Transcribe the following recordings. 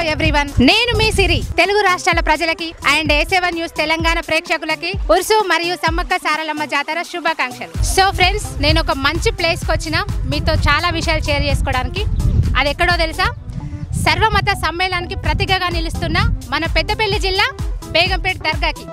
Everyone నేను మీ సిరి తెలుగు రాష్ట్రాల ప్రజలకి and A seven news Telangana ప్రేక్షకులకి ఉరుసు మరియు సమ్మక్క సారలమ్మ జాతర శుభాకాంక్షలు సో ఫ్రెండ్స్ నేను ఒక మంచి ప్లేస్కి వచ్చిన మీతో చాలా విషయాలు షేర్ చేసుకోవడానికి అది ఎక్కడో తెలుసా సర్వమత సమ్మేళనానికి ప్రతిగగా నిలుస్తున్న మన పెద్దపల్లి జిల్లా బేగంపేట దర్గాకి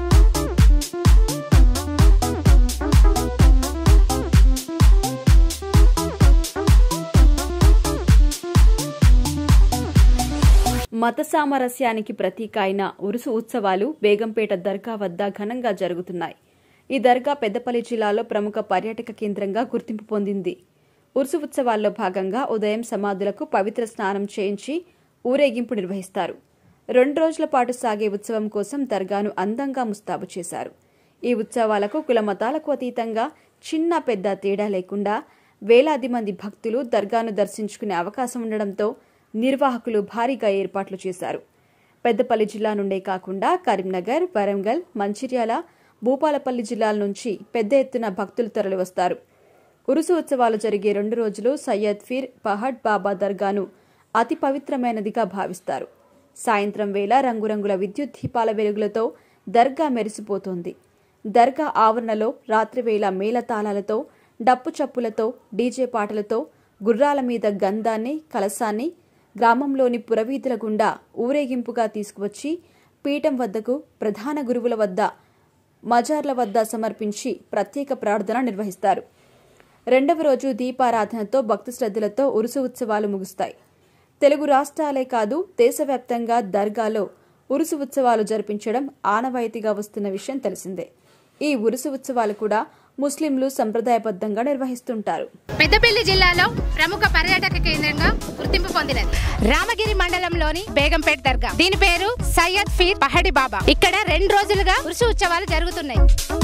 మత సామరస్యానికి ప్రతీక అయిన ఉరుసు ఉత్సవాలు బేగంపేట దర్గా వద్ద ఘనంగా జరుగుతున్నాయి ఈ దర్గా పెద్దపల్లి జిల్లాలో ప్రముఖ పర్యాటక కేంద్రంగా గుర్తింపు పొందింది ఉరుసు ఉత్సవాల్లో భాగంగా ఉదయం సమాధులకు పవిత్ర స్నానం చేయించి ఊరేగింపు నిర్వహిస్తారు రెండు రోజుల పాటు సాగే ఉత్సవం కోసం దర్గాను అందంగా ముస్తాబు చేశారు ఈ ఉత్సవాలకు కుల మతాలకు అతీతంగా చిన్న పెద్ద తేడా లేకుండా వేలాది మంది భక్తులు దర్గాను దర్శించుకునే అవకాశం ఉండడంతో నిర్వాహకులు భారీగా ఏర్పాట్లు చేశారు పెద్దపల్లి జిల్లా నుండే కాకుండా కరీంనగర్ వరంగల్ మంచిర్యాల భూపాలపల్లి జిల్లాల నుంచి పెద్ద ఎత్తున భక్తులు తరలివస్తారు ఉరుసు ఉత్సవాలు జరిగే రెండు రోజులు సయ్యద్ ఫీర్ పహడ్ బాబా దర్గాను అతి పవిత్రమైనదిగా భావిస్తారు సాయంత్రం వేళ రంగురంగుల విద్యుత్ దీపాల వెలుగులతో దర్గా మెరిసిపోతోంది దర్గా ఆవరణలో రాత్రివేళ మేళతాళాలతో డప్పు చప్పులతో డీజే పాటలతో గుర్రాల మీద గంధాన్ని కలసాన్ని గ్రామంలోని పురవీధుల గుండా ఊరేగింపుగా తీసుకువచ్చి పీఠం వద్దకు ప్రధాన గురువుల వద్ద మజార్ల వద్ద సమర్పించి ప్రత్యేక ప్రార్థన నిర్వహిస్తారు రెండవ రోజు దీపారాధనతో భక్తి శ్రద్ధలతో ఉరుసు ఉత్సవాలు ముగుస్తాయి తెలుగు రాష్ట్రాలే కాదు దేశవ్యాప్తంగా దర్గాలో ఉరుసు ఉత్సవాలు జరిపించడం ఆనవాయితీగా వస్తున్న విషయం తెలిసిందే ఈ ఉరుసు ఉత్సవాలు కూడా ముస్లింలు సంప్రదాయబద్ధంగా నిర్వహిస్తుంటారు పెద్దపల్లి జిల్లాలో ప్రముఖ పర్యాటక కేంద్రంగా గుర్తింపు పొందినది రామగిరి మండలంలోని బేగంపేట దర్గా దీని పేరు సయ్యద్ ఫీర్ పహడి బాబా ఇక్కడ రెండు రోజులుగా ఉరుసు ఉత్సవాలు జరుగుతున్నాయి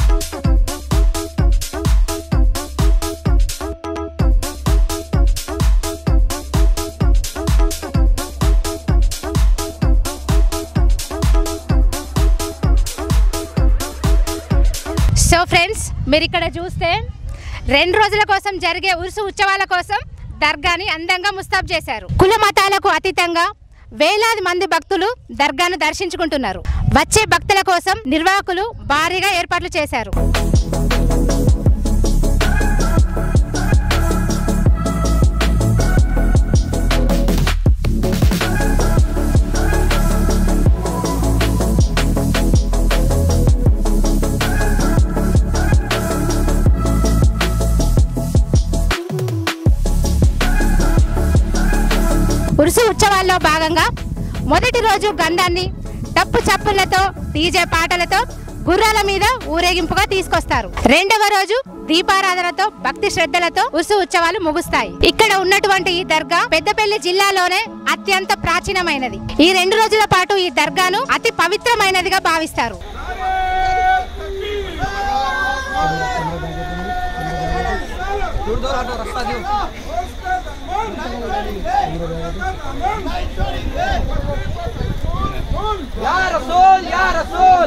సో ఫ్రెండ్స్ మీరు ఇక్కడ చూస్తే రెండు రోజుల కోసం జరిగే ఉరుసు ఉత్సవాల కోసం దర్గాని అందంగా ముస్తాబ్ చేశారు కుల మతాలకు అతీతంగా వేలాది మంది భక్తులు దర్గాను దర్శించుకుంటున్నారు వచ్చే భక్తుల కోసం నిర్వాహకులు భారీగా ఏర్పాట్లు చేశారు ఉరుసు ఉత్సవాల్లో భాగంగా మొదటి రోజు గంధాన్ని డప్పు చప్పులతో డీజే పాటలతో గుర్రాల మీద ఊరేగింపుగా తీసుకొస్తారు రెండవ రోజు దీపారాధనతో భక్తి శ్రద్ధలతో ఉరుసు ఉత్సవాలు ముగుస్తాయి ఇక్కడ ఉన్నటువంటి ఈ దర్గా పెద్దపల్లి జిల్లాలోనే అత్యంత ప్రాచీనమైనది ఈ రెండు రోజుల పాటు ఈ దర్గాను అతి పవిత్రమైనదిగా భావిస్తారు या रसूल या रसूल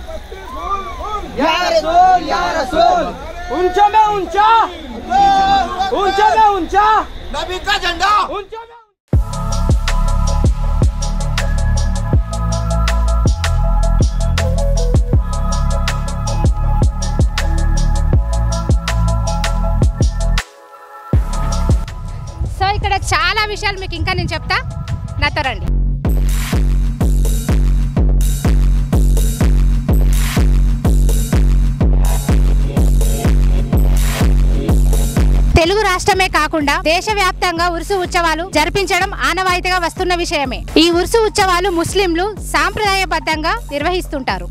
या रसूल या रसूल ऊंचा में ऊंचा ऊंचा में ऊंचा नबी का झंडा ऊंचा में సో ఇక్కడ చాలా విషయాలు మీకు ఇంకా నేను చెప్తా నాతో రండి తెలుగు రాష్ట్రమే కాకుండా దేశవ్యాప్తంగా ఉరుసు ఉత్సవాలు జరిపించడం ఆనవాయితీగా వస్తున్న విషయమే ఈ ఉరుసు ఉత్సవాలు ముస్లింలు సాంప్రదాయబద్ధంగా నిర్వహిస్తుంటారు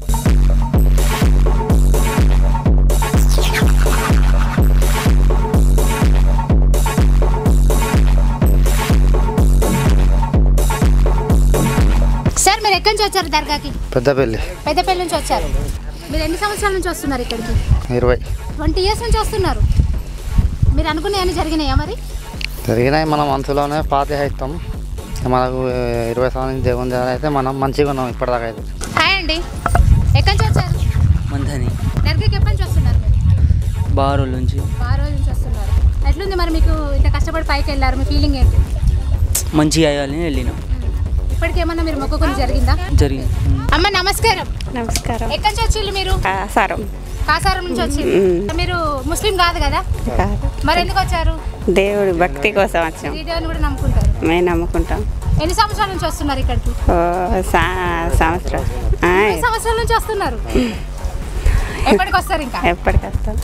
సార్ మీరు ఎక్కడి నుంచి వచ్చారు దర్గాకి పెద్దపల్లి పెద్దపల్లి నుంచి వచ్చారు మీరు ఎన్ని సంవత్సరాల నుంచి వస్తున్నారు ఇక్కడికి ఇరవై ట్వంటీ ఇయర్స్ నుంచి వస్తున్నారు మీరు అనుకునేవన్నీ జరిగినాయా మరి జరిగినాయి మన మనసులోనే పాతి ఇస్తాం మనకు ఇరవై సంవత్సరాల నుంచి దేవుని దగ్గర అయితే మనం మంచిగా ఉన్నాం ఇప్పటిదాకా అయితే హాయ్ అండి ఎక్కడి నుంచి వచ్చారు మంథని దర్గాకి ఎప్పటి నుంచి వస్తున్నారు మీరు బాగా రోజుల నుంచి బాగా రోజుల నుంచి వస్తున్నారు ఎట్లుంది మరి మీకు ఇంత కష్టపడి పైకి వెళ్ళారు మీ ఫీలింగ్ ఏంటి మంచిగా అయ్యాలని వెళ్ళినాం ఇప్పటికేమన్నా మీరు మొక్కుకొని జరిగిందా జరిగింది అమ్మ నమస్కారం నమస్కారం ఎక్కడి నుంచి వచ్చిళ్ళు మీరు సారం కాసారం నుంచి వచ్చింది మీరు ముస్లిం కాదు కదా మరి ఎందుకు వచ్చారు దేవుడి భక్తి కోసం వచ్చాం శ్రీదేవిని కూడా నమ్ముకుంటారు మేము నమ్ముకుంటాం ఎన్ని సంవత్సరాల నుంచి వస్తున్నారు ఇక్కడికి ఓ సా- సంవత్సరం ఆ, ఎన్ని సంవత్సరాల నుంచి వస్తున్నారు ఎప్పటికి వస్తారు ఇంకా ఎప్పటికి వస్తాం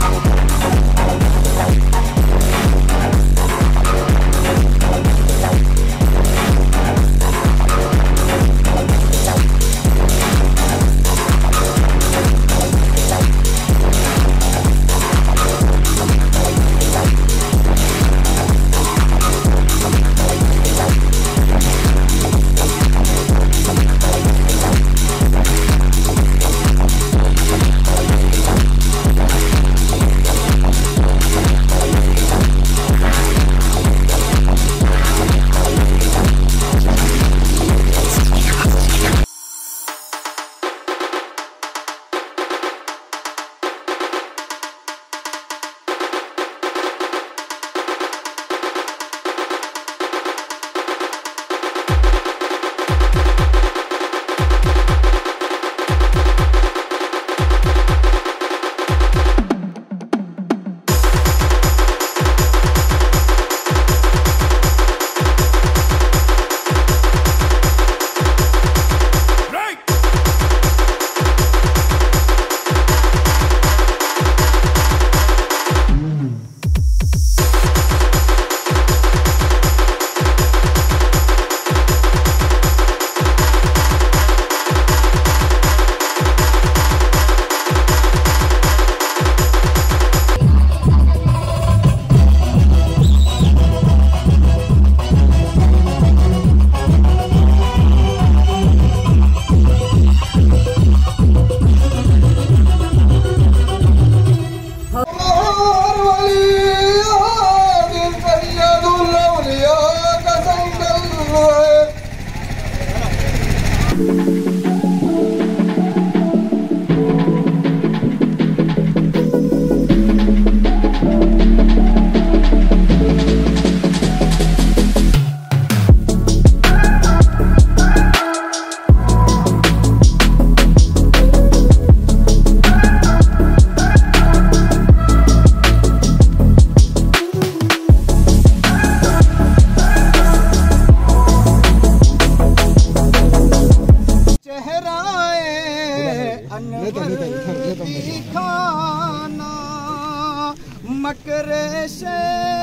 मकरे से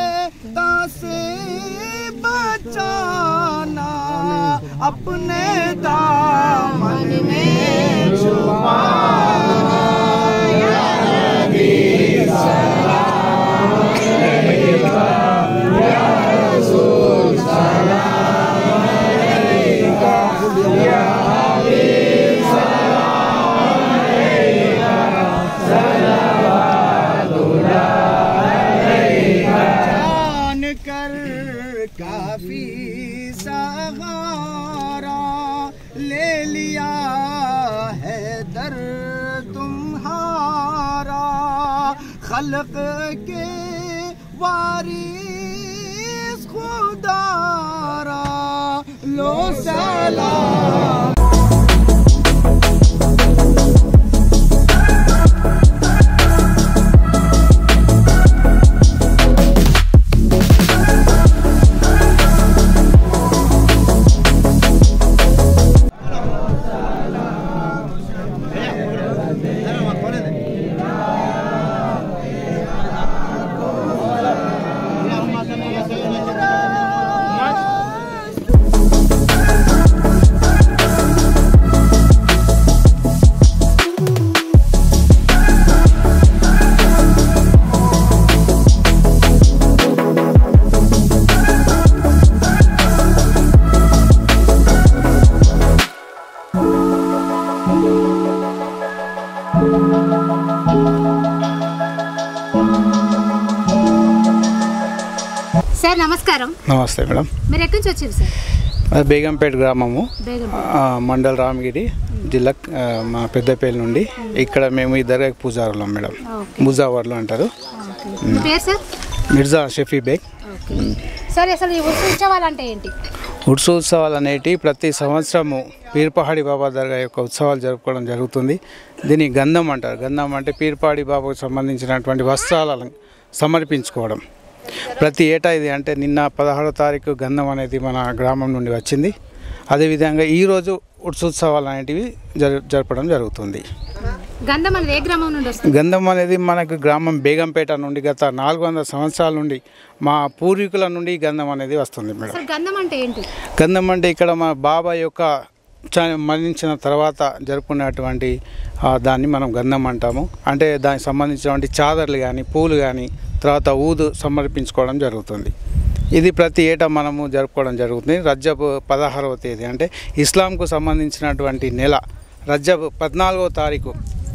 तासे बचाना अपने दामन में जान कर काफी सहारा ले लिया है दर तुम्हारा खलक के वारिस खुदारा लो सलाम సార్ నమస్కారం నమస్తే మేడం మీరు ఎక్కడి నుంచి వచ్చారు సార్ అది బేగంపేట గ్రామము బేగం ఆ, మండల్ రామగిరి జిల్లా ఆ, మా పెద్దపల్లి నుండి ఇక్కడ మేము ఈ దర్గాకి పూజారులం మేడం ఓకే. ముజావర్లు అంటారు మీ పేరు సార్ మిర్జా షఫీ బేగ్ సార్ అసలు ఈ ఉత్సవ ఉత్సవాలు అంటే ఏంటి ఉత్సవ ఉత్సవాలు అనేటివి ప్రతి సంవత్సరము పీర్పహాడి బాబా దర్గా యొక్క ఉత్సవాలు జరుపుకోవడం జరుగుతుంది దీన్ని గంధం అంటారు గంధం అంటే పీర్పహాడి బాబాకు సంబంధించినటువంటి వస్త్రాలను సమర్పించుకోవడం ప్రతి ఏటా ఇది అంటే నిన్న పదహారో తారీఖు గంధం అనేది మన గ్రామం నుండి వచ్చింది అదేవిధంగా ఈరోజు ఉత్సవాలు అనేటివి జరు జరపడం జరుగుతుంది గంధం అనేది ఏ గ్రామం నుండి వస్తుంది గంధం అనేది మనకు గ్రామం బేగంపేట నుండి గత నాలుగు వందల సంవత్సరాల నుండి మా పూర్వీకుల నుండి ఈ గంధం అనేది వస్తుంది మేడం అసలు గంధం అంటే ఏంటి గంధం అంటే ఇక్కడ మా బాబా యొక్క చ- మరణించిన తర్వాత జరుపుకున్నటువంటి ఆ, దాన్ని మనం గంధం అంటాము అంటే దానికి సంబంధించినటువంటి చాదర్లు కానీ పూలు కానీ తర్వాత ఊదు సమర్పించుకోవడం జరుగుతుంది ఇది ప్రతి ఏటా మనము జరుపుకోవడం జరుగుతుంది రజ్జబ్ పదహారవ తేదీ అంటే ఇస్లాంకు సంబంధించినటువంటి నెల రజ్జబ్ పద్నాలుగవ తారీఖు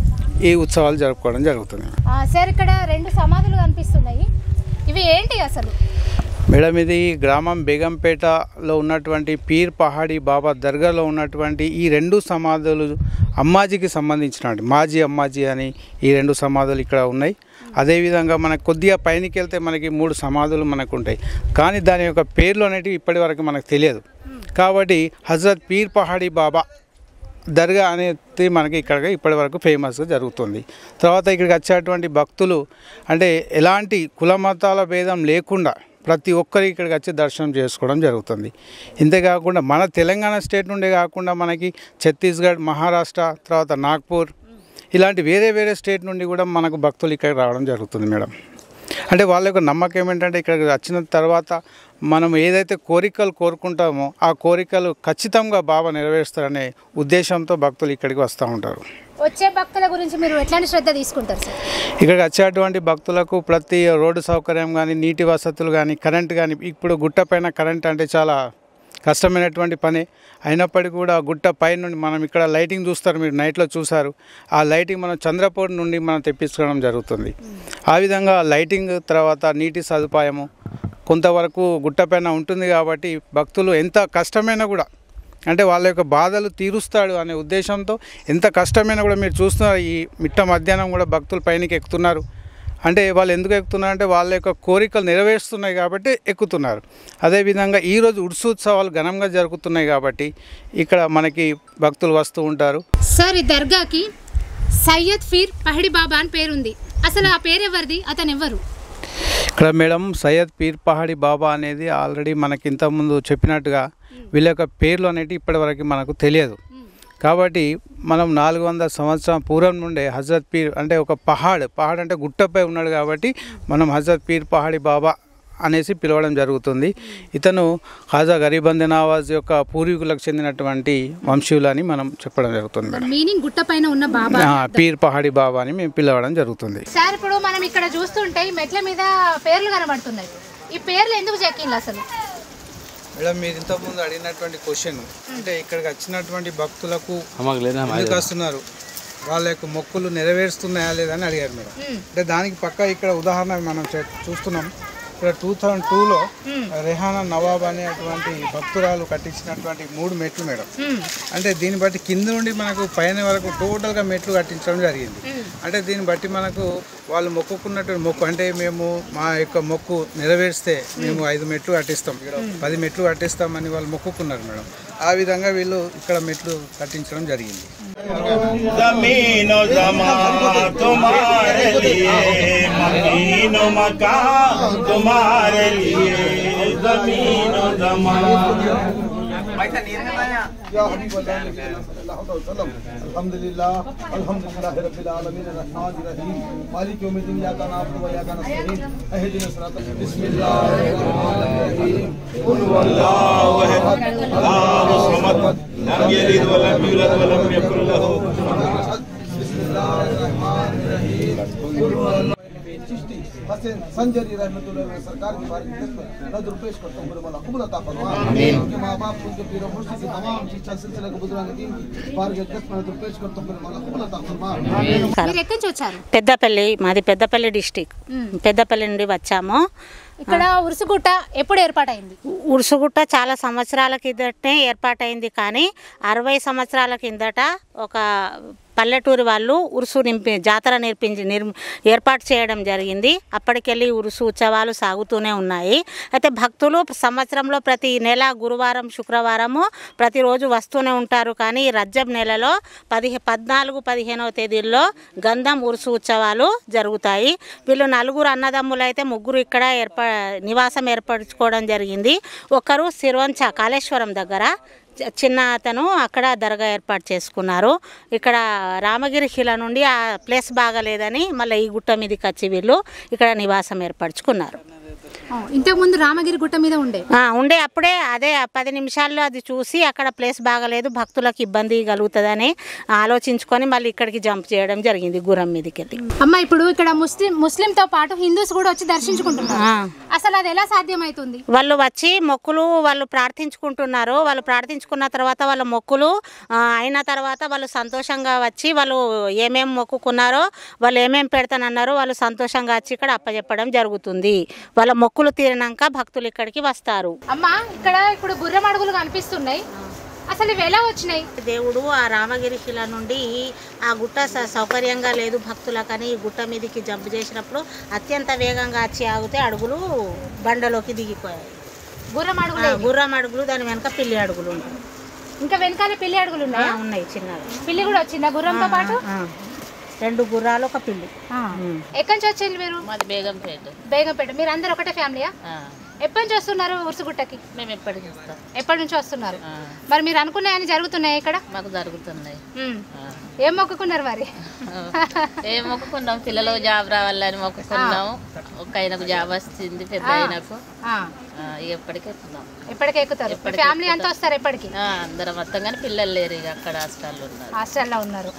ఈ ఉత్సవాలు జరుపుకోవడం జరుగుతుంది ఆ, సార్ ఇక్కడ రెండు సమాధులు కనిపిస్తున్నాయి ఇవి ఏంటి అసలు మేడం ఇది గ్రామం బేగంపేటలో ఉన్నటువంటి పీర్ పహాడి బాబా దర్గాలో ఉన్నటువంటి ఈ రెండు సమాధులు అమ్మాజీకి సంబంధించినటువంటి మాజీ అమ్మాజీ అని ఈ రెండు సమాధులు ఇక్కడ ఉన్నాయి అదేవిధంగా మనకు కొద్దిగా పైనకి వెళ్తే మనకి మూడు సమాధులు మనకు ఉంటాయి కానీ దాని యొక్క పేర్లు అనేటివి ఇప్పటి వరకు మనకు తెలియదు కాబట్టి హజరత్ పీర్ పహాడి బాబా దర్గా అనేది మనకి ఇక్కడ ఇప్పటి వరకు ఫేమస్గా జరుగుతుంది తర్వాత ఇక్కడికి వచ్చేటువంటి భక్తులు అంటే ఎలాంటి కుల మతాల భేదం లేకుండా ప్రతి ఒక్కరు ఇక్కడికి వచ్చి దర్శనం చేసుకోవడం జరుగుతుంది ఇంతేకాకుండా మన తెలంగాణ స్టేట్ నుండే కాకుండా మనకి ఛత్తీస్గఢ్ మహారాష్ట్ర తర్వాత నాగ్పూర్ ఇలాంటి వేరే వేరే స్టేట్ నుండి కూడా మనకు భక్తులు ఇక్కడికి రావడం జరుగుతుంది మేడం అంటే వాళ్ళ యొక్క నమ్మకం ఏంటంటే ఇక్కడికి వచ్చిన తర్వాత మనం ఏదైతే కోరికలు కోరుకుంటామో ఆ కోరికలు ఖచ్చితంగా బాబా నెరవేరుస్తారనే ఉద్దేశంతో భక్తులు ఇక్కడికి వస్తూ ఉంటారు వచ్చే భక్తుల గురించి మీరు ఎట్లాంటి శ్రద్ధ తీసుకుంటారు సార్ ఇక్కడికి వచ్చేటువంటి భక్తులకు ప్రతి రోడ్డు సౌకర్యం కానీ నీటి వసతులు కానీ కరెంట్ కానీ ఇప్పుడు గుట్ట పైన కరెంట్ అంటే చాలా కష్టమైనటువంటి పని అయినప్పటికీ కూడా ఆ గుట్ట పై నుండి మనం ఇక్కడ లైటింగ్ చూస్తారు మీరు నైట్లో చూసారు ఆ లైటింగ్ మనం చంద్రపూర్ నుండి మనం తెప్పించుకోవడం జరుగుతుంది ఆ విధంగా లైటింగ్ తర్వాత నీటి సదుపాయము కొంతవరకు గుట్ట పైన ఉంటుంది కాబట్టి భక్తులు ఎంత కష్టమైనా కూడా అంటే వాళ్ళ యొక్క బాధలు తీరుస్తాడు అనే ఉద్దేశంతో ఎంత కష్టమైనా కూడా మీరు చూస్తున్నారు ఈ మిట్ట మధ్యాహ్నం కూడా భక్తులు పైనకి ఎక్కుతున్నారు అంటే వాళ్ళు ఎందుకు ఎక్కుతున్నారు అంటే వాళ్ళ యొక్క కోరికలు నెరవేరుస్తున్నాయి కాబట్టి ఎక్కుతున్నారు అదేవిధంగా ఈరోజు ఉత్సవాలు ఘనంగా జరుగుతున్నాయి కాబట్టి ఇక్కడ మనకి భక్తులు వస్తూ ఉంటారు సార్ ఈ దర్గాకి సయ్యద్ ఫీర్ పహడి బాబా అని పేరుంది అసలు ఆ పేరు ఎవరిది అతను ఎవరు ఇక్కడ మేడం సయ్యద్ పీర్ పహాడి బాబా అనేది ఆల్రెడీ మనకి ఇంతకుముందు చెప్పినట్టుగా వీళ్ళ యొక్క పేర్లు అనేవి ఇప్పటివరకు మనకు తెలియదు కాబట్టి మనం నాలుగు వందల సంవత్సరం పూర్వం నుండే హజరత్ పీర్ అంటే ఒక పహాడ్ పహాడ్ అంటే గుట్టపై ఉన్నాడు కాబట్టి మనం హజరత్ పీర్ పహాడి బాబా అనేసి పిలవడం జరుగుతుంది ఇతను ఖాజా గరీబంద్ నవాజ్ యొక్క పూర్వీకులకు చెందినటువంటి వంశీయులని మనం చెప్పడం జరుగుతుంది మేడం మీనింగ్ గుట్ట పైన ఉన్న బాబా ఆ, పీర్ పహాడి బాబా అని మేము పిలవడం జరుగుతుంది సార్ ఇప్పుడు మనం ఇక్కడ చూస్తుంటే ఈ మెట్ల మీద పేర్లు కనబడుతున్నాయి ఈ పేర్లు ఎందుకు చెక్కిండ్లు అసలు మేడం మీరు ఇంతకుముందు అడిగినటువంటి క్వశ్చన్ అంటే ఇక్కడికి వచ్చినటువంటి భక్తులకు ఎందుకు వస్తున్నారు వాళ్ళ యొక్క మొక్కులు నెరవేరుస్తున్నాయా లేదని అడిగారు మేడం అంటే దానికి పక్క ఇక్కడ ఉదాహరణ మనం చే- చూస్తున్నాం ఇక్కడ టూ థౌజండ్ టూలో రెహానా నవాబ్ అనేటువంటి భక్తురాలు కట్టించినటువంటి మూడు మెట్లు మేడం అంటే దీన్ని బట్టి కింద నుండి మనకు పైన వరకు టోటల్గా మెట్లు కట్టించడం జరిగింది అంటే దీన్ని బట్టి మనకు వాళ్ళు మొక్కుకున్నటువంటి మొక్కు అంటే మేము మా యొక్క మొక్కు నెరవేరిస్తే మేము ఐదు మెట్లు కట్టిస్తాం పది మెట్లు కట్టిస్తామని వాళ్ళు మొక్కుకున్నారు మేడం ఆ విధంగా వీళ్ళు ఇక్కడ మెట్లు కట్టించడం జరిగింది जमीन जमा तुम्हारे लिए मकीन मकान तुम्हारे लिए जमीन जमा يا حبيب الله صلى الله عليه وسلم الحمد لله الحمد لله رب العالمين الرحمن الرحيم مالك يوم الدين اياك نعبد واياك نستعين اهدنا الصراط بسم الله الرحمن الرحيم قل هو الله احد الله الصمد لم يلد ولم يولد ولم يكن له بسم الله الرحمن الرحيم قل هو الله चिश्ती हसन संजरी रहमतुल्लाह अलैह सरकार की बारी में नजर पेश करता हूं मेरे मौला कबूल अता फरमा आमीन उनके मां बाप उनके पीर और मुर्शिद की तमाम शिक्षा सिलसिले को बुजुर्ग दीन की बार के दस में नजर पेश करता हूं मेरे मौला कबूल अता फरमा మీరు ఎక్కడి నుంచి వచ్చారు పెద్దపల్లి మాది పెద్దపల్లి డిస్టిక్ పెద్దపల్లి నుండి వచ్చాము ఇక్కడ ఉరుసుగుట్ట ఎప్పుడు ఏర్పాటైంది ఉరుసుగుట్ట చాలా సంవత్సరాల కిందటే ఏర్పాటైంది కానీ అరవై సంవత్సరాల కిందట ఒక పల్లెటూరి వాళ్ళు ఉరుసు నింపి జాతర నేర్పించి నిర్ ఏర్పాటు చేయడం జరిగింది అప్పటికెళ్ళి ఉరుసు ఉత్సవాలు సాగుతూనే ఉన్నాయి అయితే భక్తులు సంవత్సరంలో ప్రతి నెల గురువారం శుక్రవారము ప్రతిరోజు వస్తూనే ఉంటారు కానీ ఈ రజ్జబ్ నెలలో పదిహే పద్నాలుగు పదిహేనవ తేదీల్లో గంధం ఉరుసు ఉత్సవాలు జరుగుతాయి వీళ్ళు నలుగురు అన్నదమ్ములు అయితే ముగ్గురు ఇక్కడ ఏర్పా నివాసం ఏర్పరచుకోవడం జరిగింది ఒకరు సిర్వంచ కాళేశ్వరం దగ్గర చి- చిన్న అతను అక్కడ దర్గా ఏర్పాటు చేసుకున్నారు ఇక్కడ రామగిరి హిల నుండి ఆ ప్లేస్ బాగలేదని మళ్ళీ ఈ గుట్ట మీదకి వచ్చి వీళ్ళు ఇక్కడ నివాసం ఏర్పరచుకున్నారు ఇంతకు ముందు రామగిరి గుట్ట మీద ఉండే ఆ, ఉండే అప్పుడే అదే ఆ పది నిమిషాల్లో అది చూసి అక్కడ ప్లేస్ బాగలేదు భక్తులకు ఇబ్బంది కలుగుతుందని ఆలోచించుకొని మళ్ళీ ఇక్కడికి జంప్ చేయడం జరిగింది గుర్రం మీదకి వెళ్ళి అమ్మ ఇప్పుడు ఇక్కడ ముస్లిం ముస్లిం తో పాటు హిందూస్ కూడా వచ్చి దర్శించుకుంటున్నారు అసలు అది ఎలా సాధ్యమవుతుంది వాళ్ళు వచ్చి మొక్కులు వాళ్ళు ప్రార్థించుకుంటున్నారు వాళ్ళు ప్రార్థించుకున్న తర్వాత వాళ్ళ మొక్కులు ఆ, అయిన తర్వాత వాళ్ళు సంతోషంగా వచ్చి వాళ్ళు ఏమేం మొక్కుకున్నారో వాళ్ళు ఏమేం పెడతానన్నారో వాళ్ళు సంతోషంగా వచ్చి ఇక్కడ అప్పచెప్పడం జరుగుతుంది వాళ్ళ మొక్కులు తీరినాక భక్తులు ఇక్కడికి వస్తారు అమ్మ ఇక్కడ ఇప్పుడు గుర్రం అడుగులు కనిపిస్తున్నాయి అసలు ఇవి ఎలా వచ్చినాయి దేవుడు ఆ రామగిరి శిల నుండి ఆ గుట్ట స- సౌకర్యంగా లేదు భక్తులకని ఈ గుట్ట మీదకి జంప్ చేసినప్పుడు అత్యంత వేగంగా వచ్చి ఆగితే అడుగులు బండలోకి దిగిపోయాయి గుర్రం ఆ, అడుగులు గుర్రం అడుగులు దాని వెనక పిల్లి అడుగులు ఉంటాయి ఇంకా వెనకాల పిల్లి అడుగులు ఆ, ఉన్నాయా ఉన్నాయి చిన్నవి పిల్లి కూడా వచ్చిందా గుర్రంతో పాటు ఆ, రెండు గుర్రాలు ఒక పిల్లి ఎక్కడి నుంచి వచ్చింది మీరు మాది బేగంపేట బేగంపేట మీరు అందరు ఒకటే ఫ్యామిలీయా ఎప్పటి నుంచి వస్తున్నారు ఉరుసుగుట్టకి మేము ఎప్పటికి వస్తాం ఎప్పటి నుంచి వస్తున్నారు మరి మీరు అనుకున్నాయని జరుగుతున్నాయి ఇక్కడ మాకు జరుగుతున్నాయి ఉమ్. ఏం మొక్కుకున్నారు మరి ఏం మొక్కుకున్నాం పిల్లలకు జాబ్ రావాలని మొక్కుకున్నాం ఒక ఆయనకు జాబ్ వస్తుంది పెద్ద ఆయనకు ఆ, ఆ, ఇక ఎప్పటికి ఎక్కుతున్నాం ఎప్పటికి ఎక్కుతారు ఎప్పటికి ఫ్యామిలీ అంతా వస్తారు ఎప్పటికి ఆ, అందరం మొత్తం కానీ పిల్లలు లేరు ఇక అక్కడ హాస్టల్లో ఉన్నారు హాస్టల్లో ఉన్నారు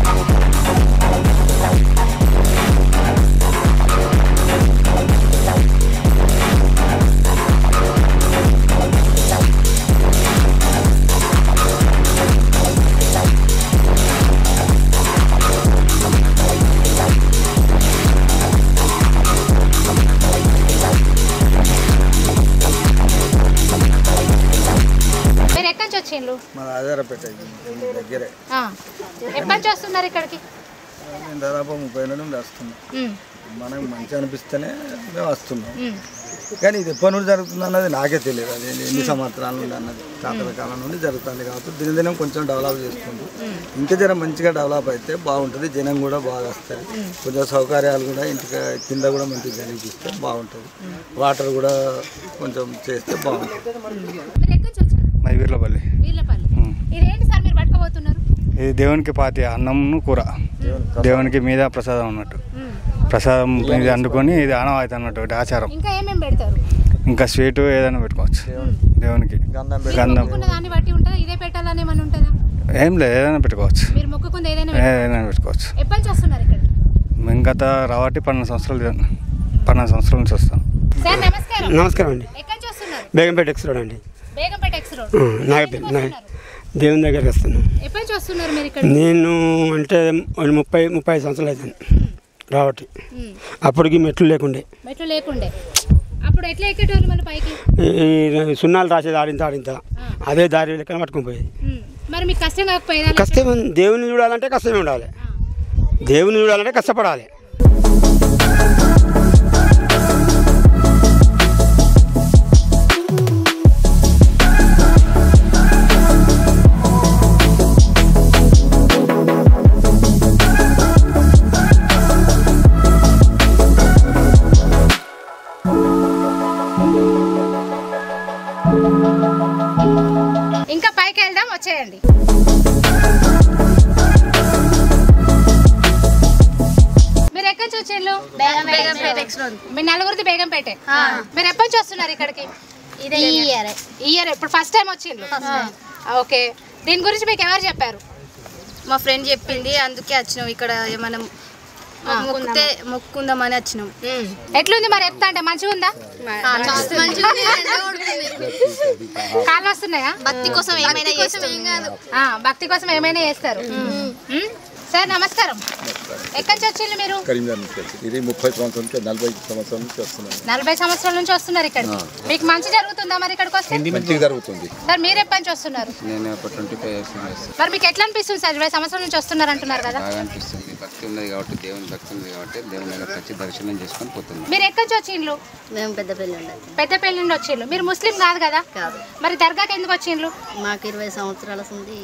మీరు ఎక్కడి నుంచి వచ్చిండ్రు మన ఆధారపేట దగ్గరే ఆ. ఎప్పటి నుంచి వస్తున్నారు ఇక్కడికి నేను దాదాపు ముప్పై ఏళ్ళ నుండి వస్తున్నాం ఉమ్, మనకు మంచి అనిపిస్తేనే మేము వస్తున్నాం ఉమ్. కానీ ఇది ఎప్పటి నుండి జరుగుతుంది అన్నది నాకే తెలియదు అది ఎన్ని సంవత్సరాల నుండి అన్నది తాతల కాలం నుండి జరుగుతుంది కాబట్టి దినదినం కొంచెం డెవలప్ చేసుకుంటూ ఇంకా జర మంచిగా డెవలప్ అయితే బాగుంటుంది జనం కూడా బాగా వస్తుంది కొంచెం సౌకర్యాలు కూడా ఇంటికి కింద కూడా మంచిగా కనిపిస్తే బాగుంటుంది వాటర్ కూడా కొంచెం చేస్తే బాగుంటుంది మీరు ఎక్కడి నుంచి వచ్చారు మై వీర్లపల్లి వీర్లపల్లి ఇదేంటి సార్ మీరు పట్టుకోబోతున్నారు ఇది దేవునికి పాతి అన్నంను కూర దేవునికి మీద ప్రసాదం అన్నట్టు ఉమ్. ప్రసాదం ఇది అందుకొని ఇది ఆనవాయితీ అన్నట్టు ఒకటి ఆచారం ఇంకా ఏమేమి పెడతారు ఇంకా స్వీట్ ఏదైనా పెట్టుకోవచ్చు దేవునికి గంధం మీరు గంధం మొక్కుకున్న దాన్ని బట్టి ఉంటుందా ఇదే పెట్టాలని ఏమైనా ఉంటుందా ఏం లేదు ఏదైనా పెట్టుకోవచ్చు మీరు మొక్కుకుంది ఏదైనా పెట్టాలా? ఏదైనా పెట్టుకోవచ్చు ఎప్పటి నుంచి వస్తున్నారు ఇక్కడ మేము గత రావట్టి పన్నెండు సంవత్సరాలు తిరిగాను. పన్నెండు సంవత్సరాల నుంచి వస్తాం సార్ నమస్కారం నమస్కారం అండి ఎక్కడి నుంచి వస్తున్నారు బేగంపేట ఎక్స్ రోడ్ అండి బేగంపేట ఎక్స్ రోడ్ ఆ, నాగపల్లి నా దేవుని దగ్గరికి వస్తాను ఎప్పటి నుంచి వస్తున్నారు మీరు ఇక్కడ నేను అంటే ఒక ముప్పై ముప్పై ఐదు సంవత్సరాలు అవుతాను రావటి అప్పటికి మెట్లు లేకుండే మెట్లు లేకుండే అప్పుడు ఎట్లా ఎక్కేటోళ్ళు మన పైకి ఈ ఈ సున్నాలు రాసేది ఆడింత ఆడింత అదే దారి లెక్కన పట్టుకుని పోయేది ఉమ్. మరి మీకు కష్టం కాకపోయేదా కష్టం ఉంది. దేవుని చూడాలంటే కష్టమే ఉండాలి దేవుని చూడాలంటే కష్టపడాలి ఇంకా పైకి వెళ్దాం వచ్చేయండి మీరు ఎక్కడి నుంచి వచ్చిండ్రు బేగంపేట మీ నలుగురిది బేగంపేటే మీరు ఎప్పటి నుంచి వస్తున్నారు ఇక్కడికి ఈ ఇయర్ ఇయర్ ఇప్పుడు ఫస్ట్ టైం వచ్చిండ్రు ఓకే దీని గురించి మీకు ఎవరు చెప్పారు మా ఫ్రెండ్ చెప్పింది అందుకే వచ్చినాం ఇక్కడ మనం మొక్కితే మొక్కుందామని వచ్చినాం ఎట్లుంది మరి ఎత్తా అంటే మంచిగా ఉందా కాళ్ళు వస్తున్నాయా భక్తి కోసం ఏమైనా చేస్తాం ఆ, భక్తి కోసం ఏమైనా చేస్తారు ఉమ్. సార్ నమస్కారం ఎక్కడి నుంచి వచ్చిండ్రు మీరు కరీంనగర్ నుంచి వచ్చి ఇది ముప్పై సంవత్సరాల నుంచి నలభై సంవత్సరాల నుంచి వస్తున్నాను నలభై సంవత్సరాల నుంచి వస్తున్నారు ఇక్కడికి మీకు మంచి జరుగుతుందా మరి ఇక్కడికి వస్తే మంచిగా జరుగుతుంది సార్ మీరు ఎప్పటి నుంచి వస్తున్నారు నేను ఒక ట్వంటీ ఫైవ్ ఇయర్స్ మరి మీకు ఎట్లా అనిపిస్తుంది సార్ ఇరవై సంవత్సరాల నుంచి వస్తున్నారు అంటున్నారు కదా బాగా అనిపిస్తుంది భక్తి ఉన్నది కాబట్టి దేవుని భక్తి ఉంది కాబట్టి దేవుని దగ్గర వచ్చి దర్శనం చేసుకొని పోతున్నాం మీరు ఎక్కడి నుంచి వచ్చిండ్రు మేము పెద్దపల్లి ఉండాలి పెద్దపల్లి నుండి వచ్చిండ్రు మీరు ముస్లిం కాదు కదా కాదు మరి దర్గాకి ఎందుకు వచ్చిండ్రు మాకు ఇరవై సంవత్సరాల ఉంది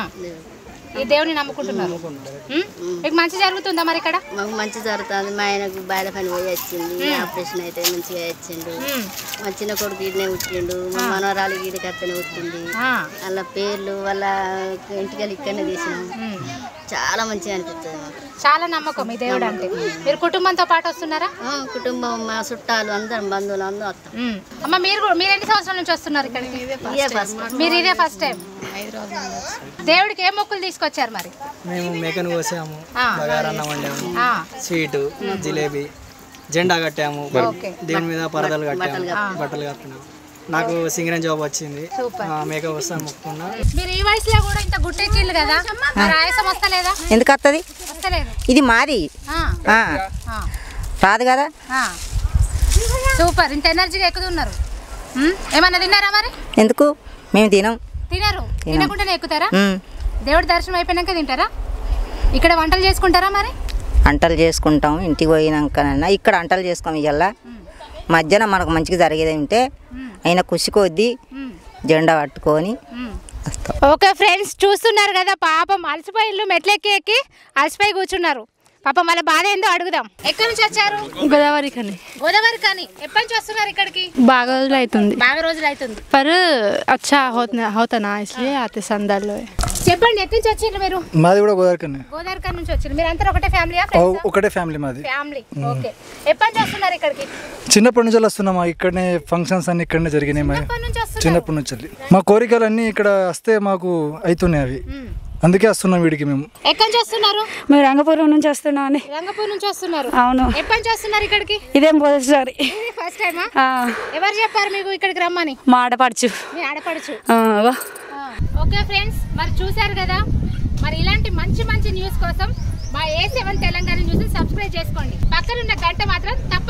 ఈ దేవుని నమ్ముకుంటున్నారు ఉం? మీకు మంచి జరుగుతుందా మరి ఇక్కడ మాకు మంచి జరుగుతుంది మా ఆయనకు బయట పని పోయి వచ్చింది మ్మ్. ఆపరేషన్ అయితే మంచిగా వచ్చిండు మ్మ్. మా చిన్న కొడుకు ఈడనే పుట్టిండు మా ఆ. మనవరాలు ఈడికి అత్తనే పుట్టింది ఆ. వాళ్ళ పేర్లు వాళ్ళ ఇంటికి ఇక్కడనే తీసినాం చాలా మంచిగా అనిపిస్తుంది మాకు చాలా నమ్మకం ఈ దేవుడు అంటే మీరు కుటుంబంతో పాటు వస్తున్నారా ఆ, కుటుంబం మా చుట్టాలు అందరం బంధువులు అందరూ వస్తాం ఉం. అమ్మ మీరు కూడా- మీరు ఎన్ని సంవత్సరాల నుంచి వస్తున్నారు ఇక్కడికి ఇదే first. మీరు ఇదే ఫస్ట్ టైం దేవుడికి ఏ మొక్కులు తీసుకొచ్చారు మరి మేము మేకను కోసాము ఆ. బగారన్నం వండాము ఆ. స్వీటు జిలేబీ జెండా కట్టాము ఓకే. దేవుని మీద పరదలు బట్టలు కట్టాము కప్పాము. బట్టలు కట్టినాము నాకు సింగరేం జాబ్ వచ్చింది సూపర్. ఆ, మేక వస్తాను మొక్కుకున్నా మీరు ఈ వయసులో కూడా ఇంత గుట్టెక్కిళ్ళు కదా మరి ఆయాసం వస్తలేదా ఎందుకు వస్తుంది వస్తలేదు ఇది మాది ఆ. ఆ. ఆ. రాదు కదా ఆ. సూపర్ ఇంత ఎనర్జీగా ఎక్కుతున్నారు ఉం? ఏమన్నా తిన్నారా మరి ఎందుకు మేము తినం తినరు తినం. తినకుండానే ఎక్కుతారా ఉమ్. దేవుడి దర్శనం అయిపోయినాక తింటారా ఇక్కడ వంటలు చేసుకుంటారా మరి వంటలు చేసుకుంటాం ఇంటికి పోయినాకనన్నా ఇక్కడ వంటలు చేసుకోం ఇవాళ మధ్యాహ్నం మనకు మంచిగా జరిగేది ఉంటే అయినా కుషి కొద్దీ జెండా పట్టుకొని ఓకే ఫ్రెండ్స్ చూస్తున్నారు కదా పాపం అలసిపోయి ఇల్లు మెట్లెక్కి ఎక్కి అలసిపోయి కూర్చున్నారు పాపం వాళ్ళ బాధ ఏందో అడుగుదాం ఎక్కడి నుంచి వచ్చారు गोदावरी खाने గోదావరి కానీ ఎప్పటి నుంచి వస్తున్నారు ఇక్కడికి बागा అవుతుంది బాగా రోజులు అవుతుంది पर अच्छा होता होता ना इसलिए आते संदल చెప్పండి ఎక్కడి నుంచి వచ్చిండ్రు మీరు మాది కూడా గోదావరికనే గోదావరి కాడ నుంచి వచ్చిండ్రు మీరు అంతా ఒకటే ఫ్యామిలీ ఒకటే ఫ్యామిలీ మాది ఫ్యామిలీ ఓకే ఎప్పటి నుంచి వస్తున్నారు ఇక్కడికి చిన్నప్పటి నుంచి వస్తున్నామా ఇక్కడనే ఫంక్షన్స్ అన్ని ఇక్కడనే జరిగినాయి మరి చిన్నప్పటి నుంచి వెళ్ళి. మా కోరికలు అన్ని ఇక్కడ వస్తే మాకు అవుతున్నాయి అవి అందుకే వస్తున్నాం వీడికి మేము ఎక్కడి నుంచి వస్తున్నారు మేము రంగపురం నుంచి వస్తున్నామని రంగపూర్ నుంచి వస్తున్నారు అవును. ఎప్పటి నుంచి వస్తున్నారు ఇక్కడికి ఇదేం మొదటిసారి ఫస్ట్ టైమా ఆ, ఎవరు చెప్పారు మీకు ఇక్కడికి రమ్మని మా ఆడపడుచు మీ ఆడపడుచు ఆ, వా. ఓకే ఫ్రెండ్స్ మరి చూశారు కదా మరి ఇలాంటి మంచి మంచి న్యూస్ కోసం మా A seven Telangana news subscribe చేసుకోండి పక్కనున్న గంట మాత్రం తప్ప